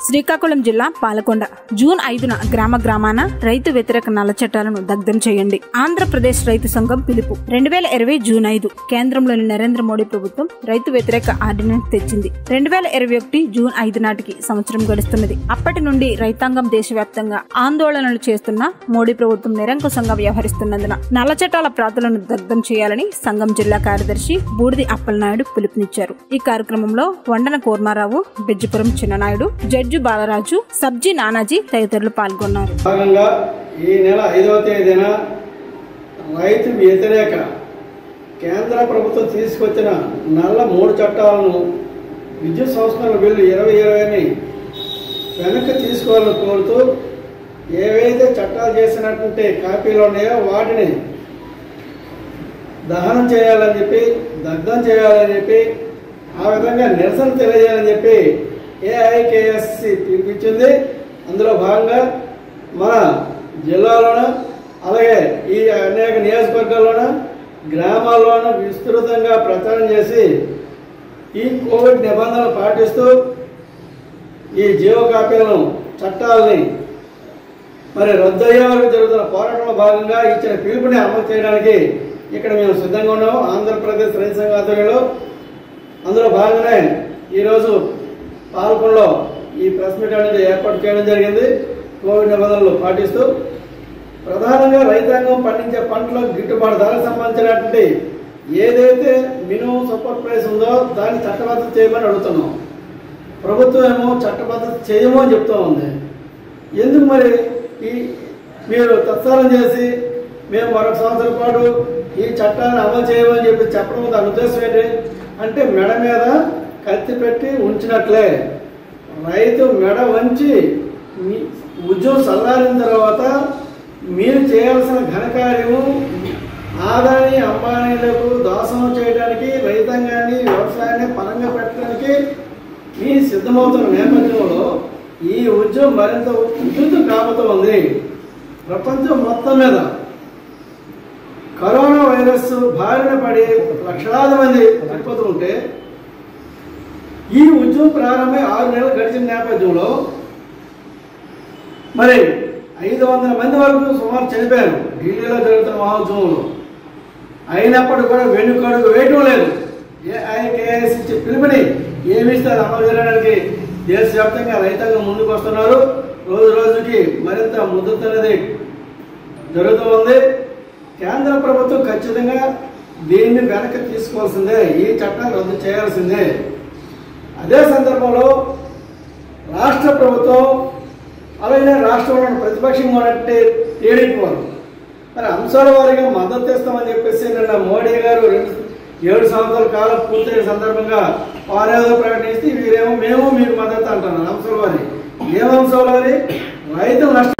శ్రీకాకుళం జిల్లా పాలకొండ జూన్ ఐదున గ్రామ గ్రామాన రైతు వ్యతిరేక నల్ల చట్టాలను దగ్ధం చేయండి ఆంధ్రప్రదేశ్ రైతు సంఘం పిలుపు రెండు వేల ఇరవై జూన్ ఐదు కేంద్రంలోని నరేంద్ర మోడీ ప్రభుత్వం రైతు వ్యతిరేక ఆర్డినెన్స్ తెచ్చింది రెండు వేల ఇరవై ఒకటి జూన్ ఐదు నాటికి సంవత్సరం గడుస్తున్నది అప్పటి నుండి రైతాంగం దేశవ్యాప్తంగా ఆందోళనలు చేస్తున్న మోడీ ప్రభుత్వం నిరంకుశంగా వ్యవహరిస్తున్నందున నల్ల చట్టాల ప్రాతులను దగ్ధం చేయాలని సంఘం జిల్లా కార్యదర్శి బూడిది అప్పలనాయుడు పిలుపునిచ్చారు ఈ కార్యక్రమంలో వండన కూర్మారావు బెజ్జిపురం చిన్ననాయుడు జడ్జి బాలరాజు సబ్జీ నానాజీ తదితరులు పాల్గొన్నారు భాగంగా ఈ నెల ఐదవ తేదీన రైతు వ్యతిరేక కేంద్ర ప్రభుత్వం తీసుకొచ్చిన నల్ల మూడు చట్టాలను విద్యుత్ సంస్కరణ బిల్లు ఇరవై ఇరవైని వెనక్కి తీసుకోవాలని కోరుతూ ఏవైతే చట్టాలు చేసినటువంటి కాపీలు ఉన్నాయో వాటిని దహనం చేయాలని చెప్పి దగ్ధం చేయాలని చెప్పి ఆ విధంగా నిరసన తెలియజేయాలని చెప్పి ఏఐకేఎస్సి పిలిపించింది అందులో భాగంగా మన జిల్లాలోన అలాగే ఈ అనేక నియోజకవర్గాల్లోన గ్రామాల్లోన విస్తృతంగా ప్రచారం చేసి ఈ కోవిడ్ నిబంధనలు పాటిస్తూ ఈ జీవ కాపీలను చట్టాలని మరి రద్దు అయ్యే వరకు జరుగుతున్న పోరాటంలో భాగంగా ఇచ్చిన పిలుపుని అమలు చేయడానికి ఇక్కడ మేము సిద్ధంగా ఉన్నాము ఆంధ్రప్రదేశ్ రైతు సంఘ ఆధ్వర్యంలో అందులో భాగంగానే ఈరోజు పాల్గొనలో ఈ ప్రెస్ మీట్ అనేది ఏర్పాటు చేయడం జరిగింది కోవిడ్ నిబంధనలు పాటిస్తూ ప్రధానంగా రైతాంగం పండించే పంటలో గిట్టుబాటు ధరకు సంబంధించినటువంటి ఏదైతే మినిమం సపోర్ట్ ప్రైస్ ఉందో దాన్ని చట్టబద్ధత చేయమని అడుగుతున్నాం ప్రభుత్వం ఏమో చట్టబద్ధత చేయము అని చెప్తా ఉంది ఎందుకు మరి ఈ మీరు తత్సారం చేసి మేము మరొక సంవత్సరం పాటు ఈ చట్టాన్ని అమలు చేయమని చెప్పి చెప్పడం దాని ఉద్దేశం ఏంటి అంటే మెడ మీద కత్తి పెట్టి ఉంచినట్లే రైతు మెడ వంచి మీ ఉద్యోగం చల్లారిన తర్వాత మీరు చేయాల్సిన ఘనకార్యము ఆదాని అంబానీలకు దోషం చేయడానికి రైతాంగాన్ని వ్యవసాయాన్ని పరంగా పెట్టడానికి మీ సిద్ధమవుతున్న నేపథ్యంలో ఈ ఉద్యమం మరింత ఉధృతం కాబోతూ ఉంది ప్రపంచం మొత్తం మీద కరోనా వైరస్ బారిన పడి లక్షలాది మంది చనిపోతూ ఉంటే ఈ ఉద్యమం ప్రారంభమై ఆరు నెలలు గడిచిన నేపథ్యంలో మరి ఐదు వందల మంది వరకు సుమారు చనిపోయారు ఢిల్లీలో జరుగుతున్న మహోత్సవంలో అయినప్పటికీ కూడా వెనుకడుగు వేయటం లేదు ఏఐకేఎస్ ఇచ్చే పిలుపుని ఏమి ఇస్తే అది అమలు చేయడానికి దేశవ్యాప్తంగా రైతాంగం ముందుకు వస్తున్నారు రోజు రోజుకి మరింత ముద్దతు అనేది జరుగుతూ ఉంది కేంద్ర ప్రభుత్వం ఖచ్చితంగా దీన్ని వెనక్కి తీసుకోవాల్సిందే ఈ చట్టాన్ని రద్దు చేయాల్సిందే అదే సందర్భంలో రాష్ట్ర ప్రభుత్వం అలాగే రాష్ట్రంలో ఉన్న ప్రతిపక్షంగా ఉన్నట్టు టీడీపీ వారు మరి అంశాల వారీగా మద్దతు ఇస్తామని చెప్పేసి నిన్న మోడీ గారు రెండు ఏడు సంవత్సరాల కాలం పూర్తయిన సందర్భంగా వారేదో ప్రకటిస్తే వీరేమో మేము మీకు మద్దతు అంటున్నారు అంశాల వారి ఏం అంశాల వారి రైతులు నష్టం